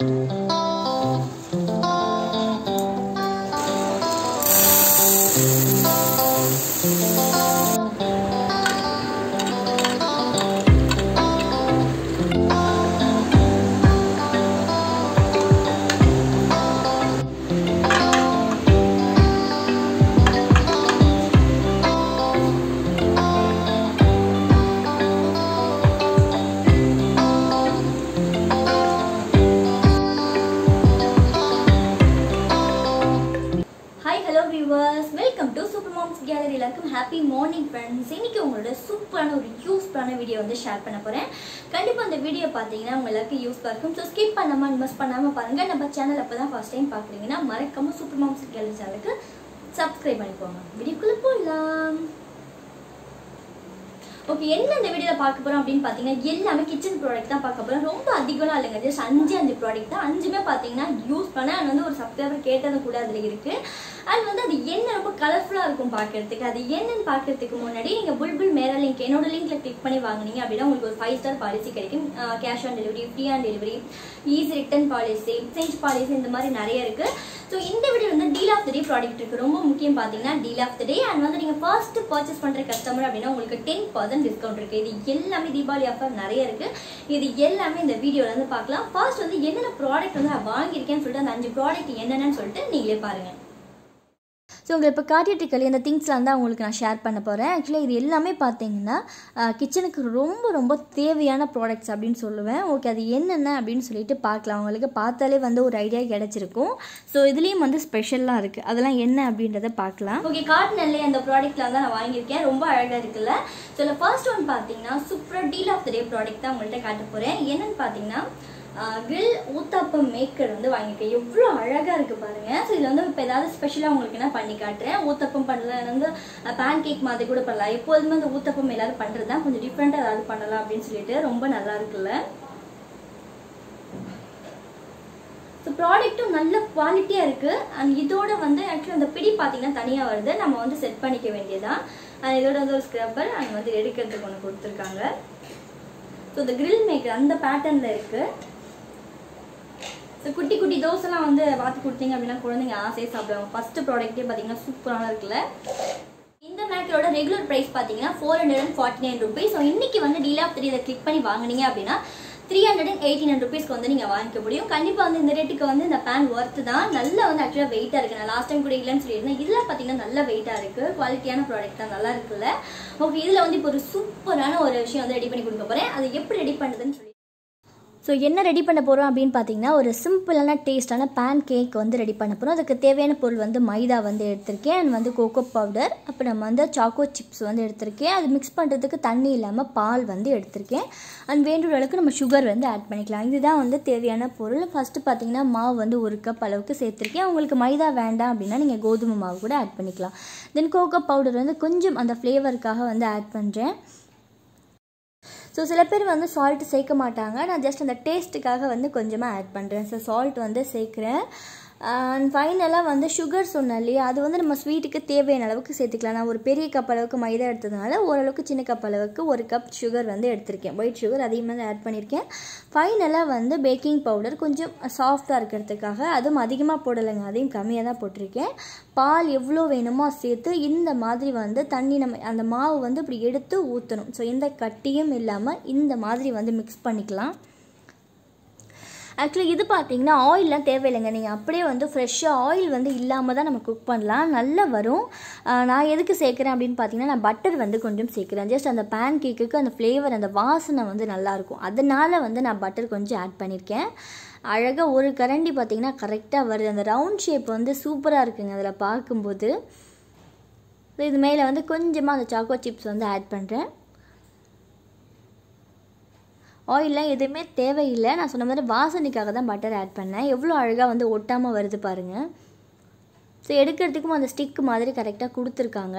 hi hello viewers welcome to super moms gallery எல்லாருக்கும் happy morning friends இன்னைக்கு உங்களோட சூப்பரான ஒரு யூஸ்ஃபுல்லான வீடியோ வந்து ஷேர் பண்ண போகிறேன் கண்டிப்பாக அந்த வீடியோ பார்த்தீங்கன்னா உங்க எல்லாருக்கும் யூஸ்ஃபுல்லாக இருக்கும் ஸோ ஸ்கிப் பண்ணாமல் மிஸ் பண்ணாமல் பாருங்கள் நம்ம சேனல் அப்போ தான் ஃபஸ்ட் டைம் பார்க்குறீங்கன்னா மறக்காம சூப்பர் மாம்ஸ் கேலரி சேனலுக்கு சப்ஸ்கிரைப் பண்ணிக்கோங்க வீடியோக்குள்ளே போகலாம் ஓகே என்ன இந்த வீடியோவில் பார்க்க போகிறோம் அப்படின்னு பார்த்தீங்கன்னா எல்லாமே கிச்சன் ப்ராடக்ட் தான் பார்க்க போகிறோம் ரொம்ப அதிகம்லாம் இல்லைங்க ஜஸ்ட் அஞ்சு அஞ்சு ப்ராடக்ட் தான் அஞ்சுமே பார்த்தீங்கன்னா யூஸ் பண்ண அண்ட் வந்து ஒரு சப்ஸ்கிரைபர் கேட்டது கூட அதில் இருக்குது அண்ட் வந்து அது என்ன ரொம்ப கலர்ஃபுல்லாக இருக்கும் பார்க்கறதுக்கு அது என்னன்னு பார்க்கறதுக்கு முன்னாடி நீங்கள் புல்புல் மேரா லிங்க் என்னோட லிங்க்ல கிளிக் பண்ணி வாங்குனீங்க அப்படின்னா உங்களுக்கு ஒரு ஃபைவ் ஸ்டார் பாலிசி கிடைக்கும் cash on delivery free on delivery easy return policy exchange policy இந்த மாதிரி நிறைய இருக்கு ஸோ இந்த வீடியோ வந்து deal of the day product இருக்கு ரொம்ப முக்கியம் பார்த்தீங்கன்னா deal of the day and வந்து நீங்கள் ஃபர்ஸ்ட் பர்ச்சேஸ் பண்ணுற கஸ்டமர் அப்படின்னா உங்களுக்கு டென் பர்சன்ட் டிஸ்கவுண்ட் இருக்கு இது எல்லாமே தீபாவளி ஆஃபர் நிறைய இருக்கு இது எல்லாமே இந்த வீடியோல இருந்து பார்க்கலாம் ஃபர்ஸ்ட் வந்து என்னென்ன ப்ராடக்ட் வந்து நான் வாங்கியிருக்கேன்னு சொல்லிட்டு அந்த அஞ்சு ப்ராடக்ட் என்னென்னு சொல்லிட்டு நீங்களே பாருங்க ஸோ உங்களுக்கு இப்போ காட்டிட்டு இருக்க இந்த திங்ஸ்லாம் தான் உங்களுக்கு நான் ஷேர் பண்ண போகிறேன் ஆக்சுவலாக இது எல்லாமே பார்த்தீங்கன்னா கிச்சனுக்கு ரொம்ப ரொம்ப தேவையான ப்ராடக்ட்ஸ் அப்படின்னு சொல்லுவேன் ஓகே அது என்னென்ன அப்படின்னு சொல்லிட்டு பார்க்கலாம் உங்களுக்கு பார்த்தாலே வந்து ஒரு ஐடியா கிடச்சிருக்கும் ஸோ இதுலேயும் வந்து ஸ்பெஷல்லாம் இருக்குது அதெல்லாம் என்ன அப்படின்றத பார்க்கலாம் ஓகே காட்டினல்லே அந்த ப்ராடக்ட்லாம் தான் நான் வாங்கியிருக்கேன் ரொம்ப அழகாக இருக்குல்ல ஸோ ஃபர்ஸ்ட் ஒன் பார்த்தீங்கன்னா சூப்பராக deal of the day product தான் உங்கள்கிட்ட காட்ட போகிறேன் என்னன்னு பார்த்தீங்கன்னா கிரில் ஊத்தாப்பம் மேக்கர் வந்து வாங்கியிருக்கேன் எவ்வளோ அழகாக இருக்குது பாருங்கள் ஸோ இதில் வந்து இப்போ ஏதாவது ஸ்பெஷலாக உங்களுக்கு என்ன பண்ணி காட்டுறேன் ஊத்தப்பம் பண்ணலாம் வந்து பேன் கேக் மாதிரி கூட பண்ணலாம் எப்போதுமே அந்த ஊத்தப்பம் எல்லாரும் பண்ணுறது தான் கொஞ்சம் டிஃப்ரெண்ட்டாக ஏதாவது பண்ணலாம் அப்படின்னு சொல்லிட்டு ரொம்ப நல்லா இருக்குல்ல ஸோ ப்ராடக்ட்டும் நல்ல குவாலிட்டியாக இருக்குது அண்ட் இதோட வந்து ஆக்சுவலி அந்த பிடி பார்த்தீங்கன்னா தனியாக வருது நம்ம வந்து செட் பண்ணிக்க வேண்டியதான் அண்ட் இதோட வந்து ஒரு ஸ்க்ரப்பர் அண்ட் வந்து எடுக்கிறதுக்கு ஒன்று கொடுத்துருக்காங்க ஸோ இந்த கிரில் மேக்கர் அந்த பேட்டர்னில் இருக்குது ஸோ குட்டி குட்டி தோசைலாம் வந்து பார்த்து கொடுத்தீங்க அப்படின்னா குழந்தைங்க ஆசையாக சாப்பிடுவாங்க ஃபர்ஸ்ட் ப்ராடக்ட்டே பார்த்தீங்கன்னா சூப்பரான இருக்குல்ல இந்த மேக்கரோட ரெகுலர் ப்ரைஸ் பார்த்தீங்கன்னா four hundred and forty nine rupees so இன்னைக்கு வந்து டீல் ஆஃப் த்ரீ இதை கிளிக் பண்ணி வாங்குனீங்க அப்படின்னா three hundred and eighty nine ருபீஸ்க்கு வந்து நீங்கள் வாங்கிக்க முடியும் கண்டிப்பாக வந்து இந்த ரேட்டுக்கு வந்து இந்த பேன் ஒர்த்து தான் நல்லா வந்து ஆக்சுவலாக வெயிட்டாக இருக்குது நான் லாஸ்ட் டைம் கூட இல்லைன்னு சொல்லியிருந்தேன் இதில் பார்த்தீங்கன்னா நல்ல வெயிட்டாக இருக்குது குவாலிட்டியான ப்ராடக்ட் தான் நல்லா இருக்குல்ல ஓகே இதில் வந்து இப்போ ஒரு சூப்பரான ஒரு விஷயம் வந்து ரெடி பண்ணி கொடுக்க போகிறேன் அது எப்படி ரெடி பண்ணுறதுன்னு சொல்லி ஸோ என்ன ரெடி பண்ண போகிறோம் அப்படின்னு பார்த்தீங்கன்னா ஒரு சிம்பிளான டேஸ்டான பேன் கேக் வந்து ரெடி பண்ண போகிறோம் அதுக்கு தேவையான பொருள் வந்து மைதா வந்து எடுத்திருக்கேன் அண்ட் வந்து கோகோ பவுடர் அப்புறம் வந்து சாக்கோ சிப்ஸ் வந்து எடுத்திருக்கேன் அது மிக்ஸ் பண்ணுறதுக்கு தண்ணி இல்லாமல் பால் வந்து எடுத்திருக்கேன் அண்ட் வேண்டுற அளவுக்கு நம்ம சுகர் வந்து ஆட் பண்ணிக்கலாம் இதுதான் வந்து தேவையான பொருள் ஃபஸ்ட்டு பார்த்தீங்கன்னா மாவு வந்து ஒரு கப் அளவுக்கு சேர்த்துருக்கேன் உங்களுக்கு மைதா வேண்டாம் அப்படின்னா நீங்கள் கோதுமை மாவு கூட ஆட் பண்ணிக்கலாம் தென் கோகோ பவுடர் வந்து கொஞ்சம் அந்த ஃப்ளேவருக்காக வந்து ஆட் பண்ணுறேன் ஸோ சில பேர் வந்து சால்ட் சேர்க்க மாட்டாங்க நான் ஜஸ்ட் அந்த டேஸ்ட்டுக்காக வந்து கொஞ்சமாக ஆட் பண்ணுறேன் ஸோ சால்ட் வந்து சேர்க்குறேன் அண்ட் ஃபைனலாக வந்து சுகர் சொன்னேன் இல்லையா அது வந்து நம்ம ஸ்வீட்டுக்கு தேவையான அளவுக்கு சேர்த்துக்கலாம் நான் ஒரு பெரிய கப் அளவுக்கு மைதா எடுத்ததுனால ஓரளவுக்கு சின்ன கப் அளவுக்கு ஒரு கப் சுகர் வந்து எடுத்திருக்கேன் ஒயிட் சுகர் அதையும் வந்து ஆட் பண்ணியிருக்கேன் ஃபைனலாக வந்து பேக்கிங் பவுடர் கொஞ்சம் சாஃப்டாக இருக்கிறதுக்காக அதுவும் அதிகமாக போடலைங்க அதையும் கம்மியாக தான் போட்டிருக்கேன் பால் எவ்வளோ வேணுமோ சேர்த்து இந்த மாதிரி வந்து தண்ணி நம்ம அந்த மாவு வந்து இப்படி எடுத்து ஊற்றணும் ஸோ எந்த கட்டியும் இல்லாமல் இந்த மாதிரி வந்து மிக்ஸ் பண்ணிக்கலாம் ஆக்சுவலி இது பார்த்தீங்கன்னா ஆயிலெலாம் தேவையில்லைங்க நீங்கள் அப்படியே வந்து ஃப்ரெஷ்ஷாக ஆயில் வந்து இல்லாமல் தான் நம்ம குக் பண்ணலாம் நல்லா வரும் நான் எதுக்கு சேர்க்குறேன் அப்படின்னு பார்த்தீங்கன்னா நான் பட்டர் வந்து கொஞ்சம் சேர்க்குறேன் ஜஸ்ட் அந்த பேன் கேக்குக்கு அந்த ஃப்ளேவர் அந்த வாசனை வந்து நல்லாயிருக்கும் அதனால் வந்து நான் பட்டர் கொஞ்சம் ஆட் பண்ணியிருக்கேன் அழகாக ஒரு கரண்டி பார்த்திங்கன்னா கரெக்டாக வருது அந்த ரவுண்ட் ஷேப் வந்து சூப்பராக இருக்குங்க அதில் பார்க்கும்போது இது மேலே வந்து கொஞ்சமாக அந்த சாக்கோ சிப்ஸ் வந்து ஆட் பண்ணுறேன் ஆயிலெலாம் எதுவுமே தேவையில்லை நான் சொன்ன மாதிரி வாசனைக்காக தான் பட்டர் ஆட் பண்ணேன் எவ்வளோ அழகாக வந்து ஒட்டாமல் வருது பாருங்கள் ஸோ எடுக்கிறதுக்கும் அந்த ஸ்டிக் மாதிரி கரெக்டாக கொடுத்துருக்காங்க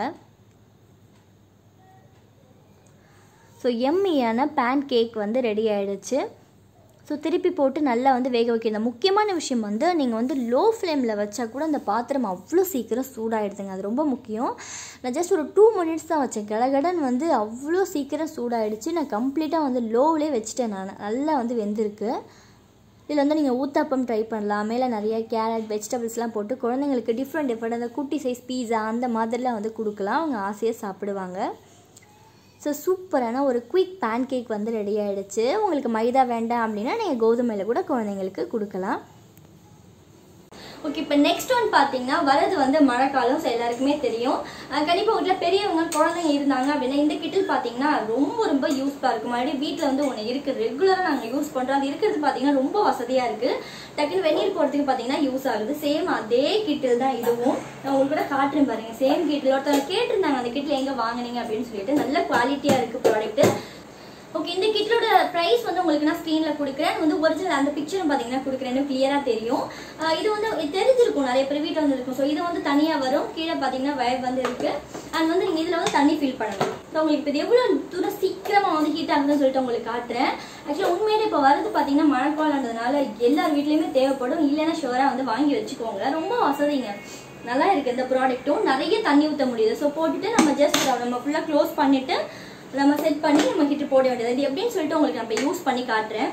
ஸோ எம்மியான பேன் கேக் வந்து ரெடி ஆகிடுச்சு ஸோ திருப்பி போட்டு நல்லா வந்து வேக வைக்கணும் முக்கியமான விஷயம் வந்து நீங்கள் வந்து லோ ஃப்ளேமில் வச்சா கூட அந்த பாத்திரம் அவ்வளோ சீக்கிரம் சூடாகிடுதுங்க அது ரொம்ப முக்கியம் நான் ஜஸ்ட் ஒரு டூ மினிட்ஸ் தான் வச்சேன் கடகடன் வந்து அவ்வளோ சீக்கிரம் சூடாகிடுச்சு நான் கம்ப்ளீட்டாக வந்து லோவிலே வச்சுட்டேன் நான் நல்லா வந்து வெந்திருக்கு இதில் வந்து நீங்கள் ஊத்தாப்பம் ட்ரை பண்ணலாம் மேலே நிறைய கேரட் வெஜிடபிள்ஸ்லாம் போட்டு குழந்தைங்களுக்கு டிஃப்ரெண்ட் டிஃப்ரெண்ட் அந்த குட்டி சைஸ் பீஸா அந்த மாதிரிலாம் வந்து கொடுக்கலாம் அவங்க ஆசையாக சாப்பிடுவாங்க ஸோ சூப்பரான ஒரு குயிக் பேன் கேக் வந்து ரெடி ஆகிடுச்சு உங்களுக்கு மைதா வேண்டாம் அப்படின்னா நீங்கள் கோதுமையில் கூட குழந்தைங்களுக்கு கொடுக்கலாம் ஓகே இப்போ நெக்ஸ்ட் ஒன் பார்த்தீங்கன்னா வரது வந்து மழைக்காலம் ஸோ எல்லாருக்குமே தெரியும் கண்டிப்பாக வீட்டில் பெரியவங்க குழந்தைங்க இருந்தாங்க அப்படின்னா இந்த கிட்டில் பார்த்தீங்கன்னா ரொம்ப ரொம்ப யூஸ்ஃபுல்லாக இருக்கும் மறுபடியும் வீட்டில் வந்து ஒன்று இருக்குது ரெகுலராக நாங்கள் யூஸ் பண்ணுறோம் அது இருக்கிறது பார்த்தீங்கன்னா ரொம்ப வசதியாக இருக்குது டக்குன்னு வெந்நீர் போகிறதுக்கு பார்த்தீங்கன்னா யூஸ் ஆகுது சேம் அதே கிட்டில் தான் இதுவும் நான் உங்களுக்கு கூட காட்டுறேன் பாருங்க சேம் கிட்டில் ஒருத்தவங்க கேட்டிருந்தாங்க அந்த கிட்டில் எங்கே வாங்குனீங்க அப்படின்னு சொல்லிட்டு நல்ல குவாலிட்டியாக இருக்குது ப்ராடக்ட்டு ஓகே இந்த கிட்டோட ப்ரைஸ் வந்து உங்களுக்கு நான் ஸ்க்ரீனில் கொடுக்குறேன் வந்து ஒரிஜினல் அந்த பிக்சரும் பார்த்தீங்கன்னா கொடுக்குறேன்னு கிளியராக தெரியும் ஆஹ் இது வந்து தெரிஞ்சிருக்கும் நிறைய பேர் வீட்டில் வந்து இருக்கும் ஸோ இது வந்து தனியாக வரும் கீழே பார்த்தீங்கன்னா வயர் வந்து இருக்கு அண்ட் வந்து நீங்கள் இதில் வந்து தண்ணி ஃபில் பண்ணணும் ஸோ உங்களுக்கு இப்போ இது எவ்வளோ தூரம் சீக்கிரமாக வந்து ஹீட் ஆகுதுன்னு சொல்லிட்டு உங்களுக்கு காட்டுறேன் ஆக்சுவலாக உண்மையிலே இப்போ வரது பார்த்தீங்கன்னா மழைக்காலன்றதுனால எல்லார் வீட்லேயுமே தேவைப்படும் இல்லைன்னா ஷுவராக வந்து வாங்கி வச்சுக்கோங்க ரொம்ப வசதிங்க நல்லா இருக்கு இந்த ப்ராடக்ட்டும் நிறைய தண்ணி ஊற்ற முடியுது ஸோ போட்டுட்டு நம்ம ஜஸ்ட் நம்ம ஃபுல்லாக க்ளோஸ் பண்ணிட்டு நம்ம செட் பண்ணி நம்ம கிட்ட போட வேண்டியது இது எப்படின்னு சொல்லிட்டு உங்களுக்கு நான் இப்போ யூஸ் பண்ணி காட்டுறேன்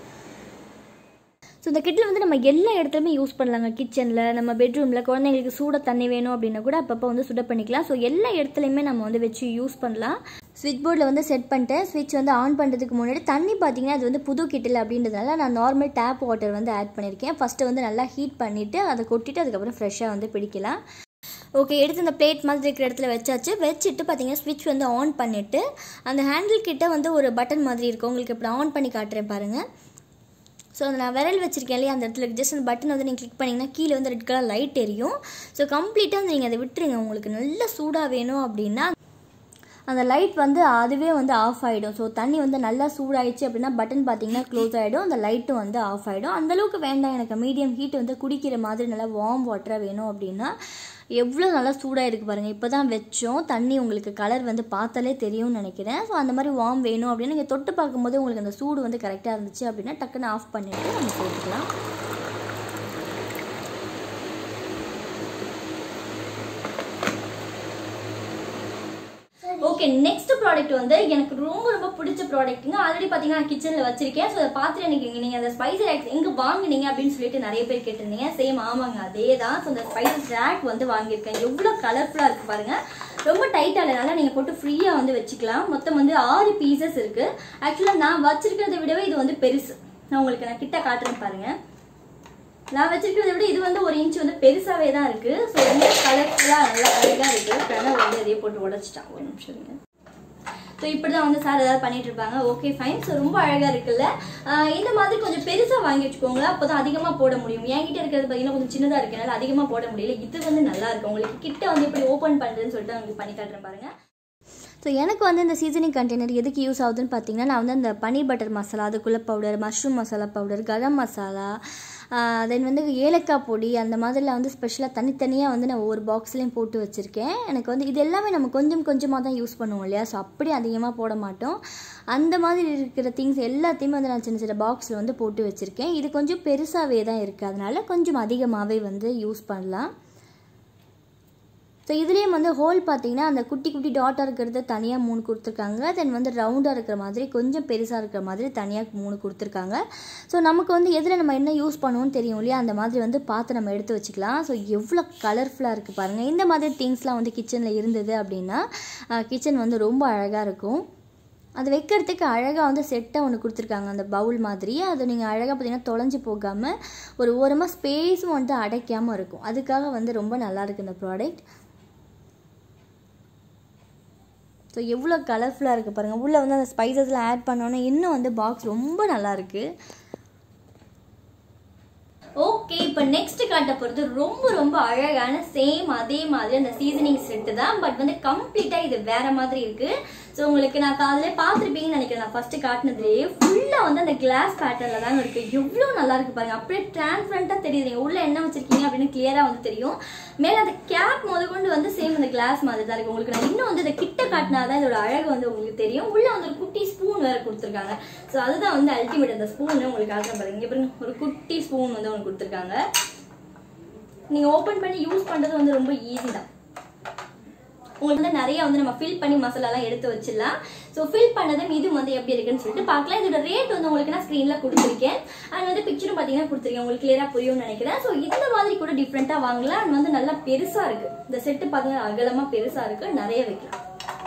ஸோ இந்த கிட்டில் வந்து நம்ம எல்லா இடத்துலையுமே யூஸ் பண்ணலாங்க கிச்சனில் நம்ம பெட்ரூமில் குழந்தைங்களுக்கு சூட தண்ணி வேணும் அப்படின்னா கூட அப்பப்போ வந்து சுட பண்ணிக்கலாம் ஸோ எல்லா இடத்துலையுமே நம்ம வந்து வச்சு யூஸ் பண்ணலாம் ஸ்விட்ச் போர்டில் வந்து செட் பண்ணிட்டேன் ஸ்விட்ச் வந்து ஆன் பண்ணுறதுக்கு முன்னாடி தண்ணி பார்த்தீங்கன்னா அது வந்து புது கிட்டில் அப்படின்றதுனால நான் நார்மல் டேப் வாட்டர் வந்து ஆட் பண்ணியிருக்கேன் ஃபஸ்ட்டு வந்து நல்லா ஹீட் பண்ணிவிட்டு அதை கொட்டிட்டு அதுக்கப்புறம் ஃப்ரெஷ்ஷாக வந்து பிடிக்கலாம் ஓகே எடுத்து இந்த பிளேட் மாதிரி இருக்கிற இடத்துல வச்சாச்சு வச்சுட்டு பார்த்தீங்கன்னா ஸ்விட்ச் வந்து ஆன் பண்ணிவிட்டு அந்த ஹேண்டில் கிட்ட வந்து ஒரு பட்டன் மாதிரி இருக்கும் உங்களுக்கு இப்படி ஆன் பண்ணி காட்டுறேன் பாருங்கள் ஸோ அந்த நான் விரல் வச்சிருக்கேன் இல்லையா அந்த இடத்துல ஜஸ்ட் அந்த பட்டன் வந்து நீங்கள் கிளிக் பண்ணிங்கன்னா கீழே வந்து ரெட் கலர் லைட் எரியும் ஸோ கம்ப்ளீட்டாக வந்து நீங்கள் அதை விட்டுருங்க உங்களுக்கு நல்ல சூடாக வேணும் அப்படின்னா அந்த லைட் வந்து அதுவே வந்து ஆஃப் ஆகிடும் ஸோ தண்ணி வந்து நல்லா சூடாயிடுச்சு அப்படின்னா பட்டன் பார்த்தீங்கன்னா க்ளோஸ் ஆகிடும் அந்த லைட்டும் வந்து ஆஃப் ஆகிடும் அந்தளவுக்கு வேண்டாம் எனக்கு மீடியம் ஹீட் வந்து குடிக்கிற மாதிரி நல்லா வார்ம் வாட்டராக வேணும் அப்படின்னா எவ்வளோ நல்லா சூடாக இருக்குது பாருங்கள் இப்போ தான் வச்சோம் தண்ணி உங்களுக்கு கலர் வந்து பார்த்தாலே தெரியும்னு நினைக்கிறேன் ஸோ அந்த மாதிரி வார்ம் வேணும் அப்படின்னு நீங்கள் தொட்டு பார்க்கும்போது உங்களுக்கு அந்த சூடு வந்து கரெக்டாக இருந்துச்சு அப்படின்னா டக்குன்னு ஆஃப் பண்ணிவிட்டு நம்ம போட்டுக்கலாம் ஓகே நெக்ஸ்ட் ப்ராடக்ட் வந்து எனக்கு ரொம்ப ரொம்ப பிடிச்ச ப்ராடக்ட்டுங்க ஆல்ரெடி பார்த்தீங்கன்னா நான் கிச்சனில் வச்சிருக்கேன் ஸோ அதை பார்த்துட்டு எனக்கு நீங்கள் அந்த ஸ்பைசி ரேக்ஸ் எங்கே வாங்குனீங்க அப்படின்னு சொல்லிட்டு நிறைய பேர் கேட்டிருந்தீங்க சேம் ஆமாங்க அதே தான் ஸோ அந்த ஸ்பைசஸ் ரேக் வந்து வாங்கியிருக்கேன் எவ்வளோ கலர்ஃபுல்லாக இருக்குது பாருங்க ரொம்ப டைட் ஆனதுனால நீங்கள் போட்டு ஃப்ரீயாக வந்து வச்சுக்கலாம் மொத்தம் வந்து ஆறு பீசஸ் இருக்குது ஆக்சுவலாக நான் வச்சிருக்கிறத விடவே இது வந்து பெருசு நான் உங்களுக்கு நான் கிட்ட காட்டுறேன் பாருங்க நான் வச்சிருக்கிறத விட இது வந்து ஒரு இன்ச் வந்து பெருசாவே தான் இருக்கு ஸோ ரொம்ப கலர்ஃபுல்லாக நல்லா அழகாக இருக்கு பிரணவ் வந்து இதையே போட்டு உடைச்சிட்டான் ஒரு நிமிஷம் இருங்க ஸோ இப்படி தான் வந்து சார் ஏதாவது பண்ணிட்டு இருப்பாங்க ஓகே ஃபைன் ஸோ ரொம்ப அழகாக இருக்குல்ல ஆஹ் இந்த மாதிரி கொஞ்சம் பெருசாக வாங்கி வச்சுக்கோங்க அப்போ தான் அதிகமாக போட முடியும் என்கிட்ட இருக்கிறது பார்த்தீங்கன்னா கொஞ்சம் சின்னதாக இருக்கனால அதிகமாக போட முடியல இது வந்து நல்லா இருக்கு உங்களுக்கு கிட்ட வந்து எப்படி ஓப்பன் பண்ணுறதுன்னு சொல்லிட்டு உங்களுக்கு பண்ணி காட்டுறேன் பாருங்க ஸோ எனக்கு வந்து இந்த சீசனிங் கண்டெய்னர் எதுக்கு யூஸ் ஆகுதுன்னு பார்த்தீங்கன்னா நான் வந்து அந்த பனீர் பட்டர் மசாலா அதுக்குள்ளே powder mushroom masala powder garam masala then வந்து ஏலக்காய் பொடி அந்த மாதிரிலாம் வந்து ஸ்பெஷலாக தனித்தனியாக வந்து நான் ஒவ்வொரு பாக்ஸ்லேயும் போட்டு வச்சுருக்கேன் எனக்கு வந்து இது எல்லாமே நம்ம கொஞ்சம் கொஞ்சமாக தான் யூஸ் பண்ணுவோம் இல்லையா ஸோ அப்படி அதிகமாக போட மாட்டோம் அந்த மாதிரி இருக்கிற திங்ஸ் எல்லாத்தையுமே வந்து நான் சின்ன சின்ன பாக்ஸில் வந்து போட்டு வச்சுருக்கேன் இது கொஞ்சம் பெருசாகவே தான் இருக்குது அதனால கொஞ்சம் அதிகமாகவே வந்து யூஸ் பண்ணலாம் ஸோ இதுலேயும் வந்து ஹோல் பார்த்தீங்கன்னா அந்த குட்டி குட்டி டாட்டாக இருக்கிறது தனியாக மூணு கொடுத்துருக்காங்க தென் வந்து ரவுண்டாக இருக்கிற மாதிரி கொஞ்சம் பெருசாக இருக்கிற மாதிரி தனியாக மூணு கொடுத்துருக்காங்க ஸோ நமக்கு வந்து எதில் நம்ம என்ன யூஸ் பண்ணுவோம்னு தெரியும் இல்லையா அந்த மாதிரி வந்து பார்த்து நம்ம எடுத்து வச்சுக்கலாம் ஸோ எவ்வளோ கலர்ஃபுல்லாக இருக்குது பாருங்கள் இந்த மாதிரி திங்ஸ்லாம் வந்து கிச்சனில் இருந்தது அப்படின்னா கிச்சன் வந்து ரொம்ப அழகாக இருக்கும் அது வைக்கிறதுக்கு அழகாக வந்து செட்டாக ஒன்று கொடுத்துருக்காங்க அந்த பவுல் மாதிரி அது நீங்கள் அழகாக பார்த்தீங்கன்னா தொலைஞ்சு போகாமல் ஒரு ஓரமாக ஸ்பேஸும் வந்து அடைக்காமல் இருக்கும் அதுக்காக வந்து ரொம்ப நல்லா இருக்குது இந்த ப்ராடக்ட் ஸோ எவ்வளோ கலர்ஃபுல்லாக இருக்குது பாருங்கள் உள்ளே வந்து அந்த ஸ்பைசஸ்லாம் ஆட் பண்ணோன்னே இன்னும் வந்து பாக்ஸ் ரொம்ப நல்லா இருக்குது ஓகே இப்போ நெக்ஸ்ட் காட்ட போகிறது ரொம்ப ரொம்ப அழகான சேம் அதே மாதிரி அந்த சீசனிங் செட்டு தான் பட் வந்து கம்ப்ளீட்டாக இது வேற மாதிரி இருக்கு ஸோ உங்களுக்கு நான் காலையில பார்த்துருப்பீங்கன்னு நினைக்கிறேன் நான் ஃபர்ஸ்ட் காட்டினதுலேயே ஃபுல்லாக வந்து அந்த கிளாஸ் பேட்டர்ல தான் இருக்கு எவ்வளோ நல்லா இருக்கு பாருங்க அப்படியே டிரான்ஸ்பரண்டாக தெரியுது நீங்க உள்ள என்ன வச்சிருக்கீங்க அப்படின்னு கிளியரா வந்து தெரியும் மேலே அந்த கேப் முதற்கொண்டு வந்து சேம் அந்த கிளாஸ் மாதிரி தான் இருக்கு உங்களுக்கு நான் இன்னும் வந்து இந்த கிட்ட காட்டினாதான் இதோட அழகு வந்து உங்களுக்கு தெரியும் உள்ள வந்து ஒரு குட்டி ஸ்பூன் வேற கொடுத்துருக்காங்க ஸோ அதுதான் வந்து அல்டிமேட் அந்த ஸ்பூன் உங்களுக்கு காட்டுறேன் பாருங்க இங்க பாருங்க ஒரு குட்டி ஸ்பூன் வந்து உங்களுக்கு கொடுத்துருக்காங்க நீங்க ஓபன் பண்ணி யூஸ் பண்றது வந்து ரொம்ப ஈஸி தான் உங்களுக்கு வந்து நிறைய வந்து நம்ம ஃபில் பண்ணி மசாலாலாம் எடுத்து வச்சிடலாம் ஸோ ஃபில் பண்ணதும் இது வந்து எப்படி இருக்குன்னு சொல்லிட்டு பார்க்கலாம் இதோட ரேட் வந்து உங்களுக்கு நான் ஸ்க்ரீனில் கொடுத்துருக்கேன் அண்ட் வந்து பிக்சரும் பார்த்தீங்கன்னா கொடுத்துருக்கேன் உங்களுக்கு கிளியராக புரியும்னு நினைக்கிறேன் ஸோ இந்த மாதிரி கூட டிஃப்ரெண்ட்டாக வாங்கலாம் அண்ட் வந்து நல்லா பெருசாக இருக்கு இந்த செட்டு பார்த்தீங்கன்னா அகலமாக பெருசாக இருக்கு நிறைய வைக்கலாம்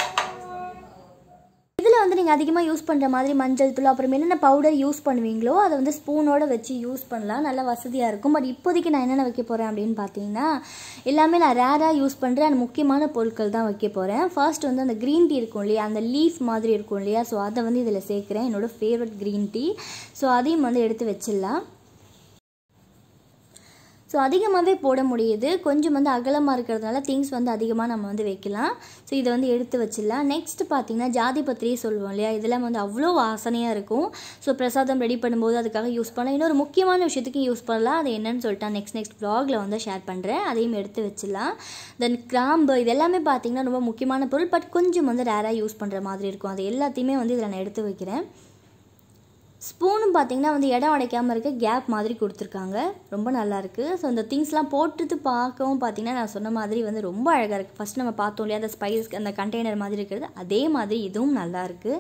இதில் வந்து நீங்கள் அதிகமாக யூஸ் பண்ணுற மாதிரி மஞ்சள் தூள் அப்புறம் என்னென்ன பவுடர் யூஸ் பண்ணுவீங்களோ அதை வந்து ஸ்பூனோட வச்சு யூஸ் பண்ணலாம் நல்லா வசதியாக இருக்கும் பட் இப்போதைக்கு நான் என்னென்ன வைக்க போகிறேன் அப்படின்னு பார்த்தீங்கன்னா எல்லாமே நான் ரேராக யூஸ் பண்ணுற அந்த முக்கியமான பொருட்கள் தான் வைக்க போகிறேன் ஃபர்ஸ்ட் வந்து அந்த க்ரீன் டீ இருக்கும் இல்லையா அந்த லீஃப் மாதிரி இருக்கும் இல்லையா ஸோ அதை வந்து இதில் சேர்க்குறேன் என்னோடய ஃபேவரட் க்ரீன் டீ ஸோ அதையும் வந்து எடுத்து வச்சிடலாம் ஸோ அதிகமாகவே போட முடியுது கொஞ்சம் வந்து அகலமாக இருக்கிறதுனால திங்ஸ் வந்து அதிகமாக நம்ம வந்து வைக்கலாம் ஸோ இதை வந்து எடுத்து வச்சிடலாம் நெக்ஸ்ட் பார்த்தீங்கன்னா ஜாதி பத்திரி சொல்லுவோம் இல்லையா இதெல்லாம் வந்து அவ்வளோ வாசனையாக இருக்கும் ஸோ பிரசாதம் ரெடி பண்ணும்போது அதுக்காக யூஸ் பண்ணலாம் இன்னொரு முக்கியமான விஷயத்துக்கு யூஸ் பண்ணலாம் அது என்னன்னு சொல்லிட்டு நெக்ஸ்ட் நெக்ஸ்ட் வ்ளாகில் வந்து ஷேர் பண்ணுறேன் அதையும் எடுத்து வச்சிடலாம் தென் கிராம்பு இது எல்லாமே பார்த்தீங்கன்னா ரொம்ப முக்கியமான பொருள் பட் கொஞ்சம் வந்து ரேராக யூஸ் பண்ணுற மாதிரி இருக்கும் அது எல்லாத்தையுமே வந்து இதில் நான் எடுத்து வைக்கிறேன் ஸ்பூனும் பார்த்தீங்கன்னா வந்து இடம் உடைக்காமல் இருக்க கேப் மாதிரி கொடுத்துருக்காங்க ரொம்ப நல்லா இருக்கு ஸோ இந்த திங்ஸ்லாம் போட்டுட்டு பார்க்கவும் பார்த்தீங்கன்னா நான் சொன்ன மாதிரி வந்து ரொம்ப அழகாக இருக்குது ஃபஸ்ட் நம்ம பார்த்தோம் இல்லையா அந்த ஸ்பைஸ் அந்த கண்டெய்னர் மாதிரி இருக்கிறது அதே மாதிரி இதுவும் நல்லா இருக்குது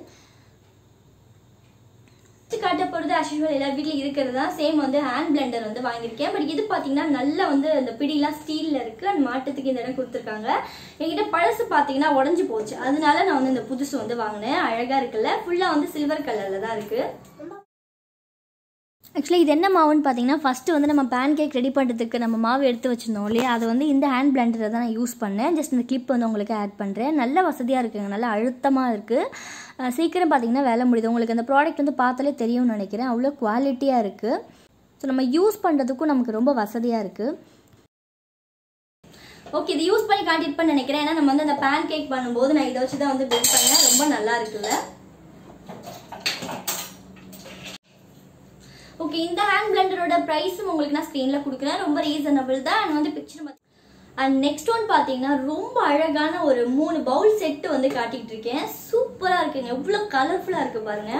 காட்ட போகிறது அஸ்யூஷுவல் எல்லா வீட்லையும் இருக்கிறது தான் சேம் வந்து ஹேண்ட் பிளெண்டர் வந்து வாங்கியிருக்கேன் பட் இது பார்த்தீங்கன்னா நல்லா வந்து அந்த பிடிலாம் ஸ்டீலில் இருக்குது அண்ட் மாட்டத்துக்கு இந்த இடம் கொடுத்துருக்காங்க என்கிட்ட பழசு பார்த்தீங்கன்னா உடஞ்சி போச்சு அதனால நான் வந்து இந்த புதுசு வந்து வாங்கினேன் அழகாக இருக்குல்ல ஃபுல்லாக வந்து சில்வர் கலரில் தான் இருக்குது ஆக்சுவலி இது என்ன மாவுன்னு பார்த்தீங்கன்னா ஃபஸ்ட்டு வந்து நம்ம பேன் கேக் ரெடி பண்ணுறதுக்கு நம்ம மாவு எடுத்து வச்சுருந்தோம் இல்லையா அதை வந்து இந்த ஹேண்ட் பிளெண்டரை தான் நான் யூஸ் பண்ணேன் ஜஸ்ட் இந்த கிளிப் வந்து உங்களுக்கு ஆட் பண்ணுறேன் நல்ல வசதியாக இருக்குங்க நல்ல அழுத்தமாக இருக்குது சீக்கிரம் பார்த்தீங்கன்னா வேலை முடியுது உங்களுக்கு அந்த ப்ராடக்ட் வந்து பார்த்தாலே தெரியும்னு நினைக்கிறேன் அவ்வளோ குவாலிட்டியாக இருக்குது ஸோ நம்ம யூஸ் பண்ணுறதுக்கும் நமக்கு ரொம்ப வசதியாக இருக்குது ஓகே இது யூஸ் பண்ணி காட்டியிருப்பேன்னு நினைக்கிறேன் ஏன்னா நம்ம வந்து அந்த பேன் கேக் பண்ணும்போது நான் இதை வச்சு தான் வந்து பில்ட் பண்ணேன் ரொம்ப நல்லா இருக்குல்ல ஓகே இந்த ஹேண்ட் பிளெண்டரோட ப்ரைஸும் உங்களுக்கு நான் ஸ்க்ரீனில் கொடுக்குறேன் ரொம்ப ரீசனபிள் தான் அண்ட் வந்து பிக்சர் அண்ட் நெக்ஸ்ட் ஒன் பார்த்தீங்கன்னா ரொம்ப அழகான ஒரு மூணு பவுல் செட்டு வந்து காட்டிட்டு இருக்கேன் சூப்பராக இருக்குங்க எவ்வளோ கலர்ஃபுல்லாக இருக்கு பாருங்க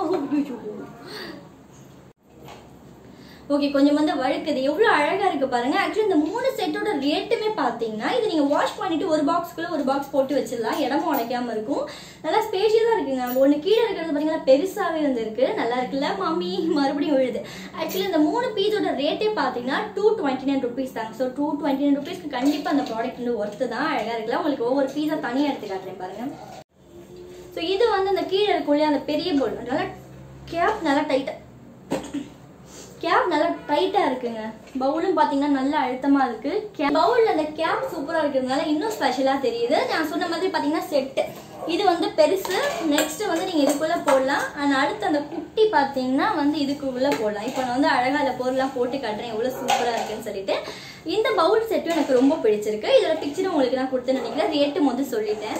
ஓகே கொஞ்சம் வந்து வழுக்குது எவ்வளோ அழகாக இருக்கு பாருங்க ஆக்சுவலி இந்த மூணு செட்டோட ரேட்டுமே பார்த்தீங்கன்னா இது நீங்கள் வாஷ் பண்ணிட்டு ஒரு பாக்ஸ்க்குள்ள ஒரு பாக்ஸ் போட்டு வச்சிடலாம் இடமும் உடைக்காம இருக்கும் நல்லா ஸ்பேஷியஸாக இருக்குங்க ஒன்று கீழே இருக்கிறது பார்த்தீங்கன்னா பெருசாகவே வந்து இருக்கு நல்லா இருக்குல்ல மாமி மறுபடியும் விழுது ஆக்சுவலி இந்த மூணு பீஸோட ரேட்டே பார்த்தீங்கன்னா டூ டுவெண்ட்டி நைன் ருபீஸ் தாங்க ஸோ டூ டுவெண்ட்டி நைன் ருபீஸ்க்கு கண்டிப்பாக அந்த ப்ராடக்ட் வந்து ஒர்த்து தான் அழகாக இருக்குல்ல உங்களுக்கு ஒவ்வொரு பீஸாக தனியாக எடுத்து காட்டுறேன் பாருங்க ஸோ இது வந்து அந்த கீழே இருக்கும் அந்த பெரிய போல் நல்லா கேப் நல்லா டைட்டாக கேப் நல்லா டைட்டா இருக்குங்க பவுலும் பாத்தீங்கன்னா நல்லா அழுத்தமா இருக்கு பவுல்ல அந்த கேப் சூப்பரா இருக்கிறதுனால இன்னும் ஸ்பெஷலா தெரியுது நான் சொன்ன மாதிரி பாத்தீங்கன்னா செட்டு இது வந்து பெருசு நெக்ஸ்ட் வந்து நீங்க இதுக்குள்ள போடலாம் அண்ட் அடுத்து அந்த குட்டி பாத்தீங்கன்னா வந்து இதுக்குள்ள போடலாம் இப்போ நான் வந்து அழகா அந்த பொருள்லாம் போட்டு காட்டுறேன் எவ்வளவு சூப்பரா இருக்குன்னு சொல்லிட்டு இந்த பவுல் செட்டும் எனக்கு ரொம்ப பிடிச்சிருக்கு இதோட பிக்சரும் உங்களுக்கு நான் கொடுத்து நினைக்கிறேன் ரேட்டும் வந்து சொல்லிட்டேன்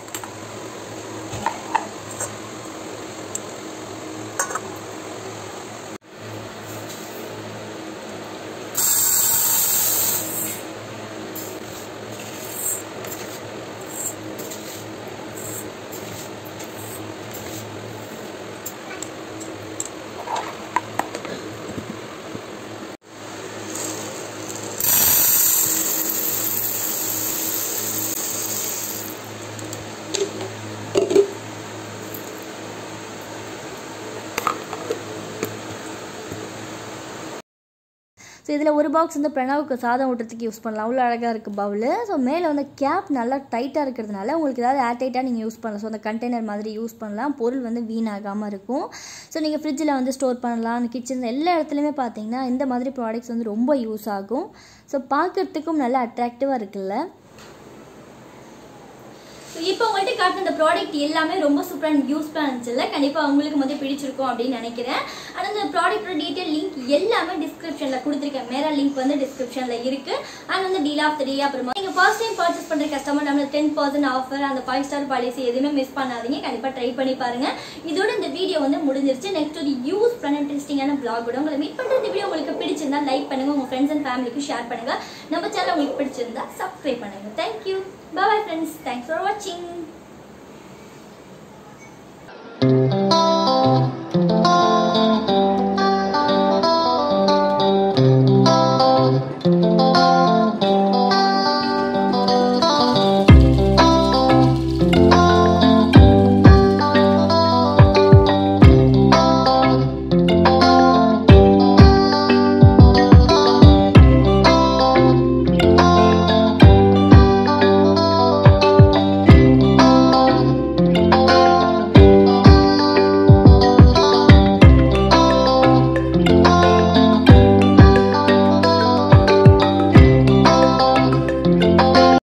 ஸோ இதில் ஒரு பாக்ஸ் வந்து பிரணவுக்கு சாதம் ஊட்டுறதுக்கு யூஸ் பண்ணலாம் அவ்வளோ அழகாக இருக்குது பவுல் ஸோ மேலே வந்து கேப் நல்லா டைட்டாக இருக்கிறதுனால உங்களுக்கு ஏதாவது ஏர் டைட்டாக நீங்கள் யூஸ் பண்ணலாம் ஸோ அந்த கண்டெய்னர் மாதிரி யூஸ் பண்ணலாம் பொருள் வந்து வீணாகாமல் இருக்கும் ஸோ நீங்கள் ஃப்ரிட்ஜில் வந்து ஸ்டோர் பண்ணலாம் கிச்சன் எல்லா இடத்துலையுமே பார்த்தீங்கன்னா இந்த மாதிரி ப்ராடக்ட்ஸ் வந்து ரொம்ப யூஸ் ஆகும் ஸோ பார்க்குறதுக்கும் நல்லா அட்ராக்டிவாக இருக்குல்ல இப்போ உங்கள்கிட்ட காட்டின இந்த ப்ராடக்ட் எல்லாமே ரொம்ப சூப்பராக அண்ட் யூஸ்ஃபுல்லாக இருந்துச்சுல்ல கண்டிப்பாக உங்களுக்கு வந்து பிடிச்சிருக்கும் அப்படின்னு நினைக்கிறேன் ஆனால் இந்த ப்ராடக்ட்டோட டீட்டெயில் லிங்க் எல்லாமே டிஸ்கிரிப்ஷனில் கொடுத்துருக்கேன் மேலே லிங்க் வந்து டிஸ்கிரிப்ஷனில் இருக்கு அண்ட் வந்து டீல் ஆஃப் த டே அப்புறமா நீங்கள் ஃபர்ஸ்ட் டைம் பர்ச்சேஸ் பண்ணுற கஸ்டமர் நம்ம டென் பர்சன்ட் ஆஃபர் அந்த ஃபைவ் ஸ்டார் பாலிசி எதுவுமே மிஸ் பண்ணாதீங்க கண்டிப்பாக ட்ரை பண்ணி பாருங்க இதோட இந்த வீடியோ வந்து முடிஞ்சிருச்சு நெக்ஸ்ட் ஒரு யூஸ் பண்ண இன்ட்ரெஸ்டிங்கான பிளாக் கூட உங்களை மீட் பண்ணுற இந்த வீடியோ உங்களுக்கு பிடிச்சிருந்தா லைக் பண்ணுங்க உங்கள் ஃப்ரெண்ட்ஸ் அண்ட் ஃபேமிலிக்கு ஷேர் பண்ணுங்க நம்ம சேனல் உங்களுக்கு பிடிச்சிருந்தா சப்ஸ்கிரைப் பண்ணுங்க thank you bye friends thanks for வாட்சிங்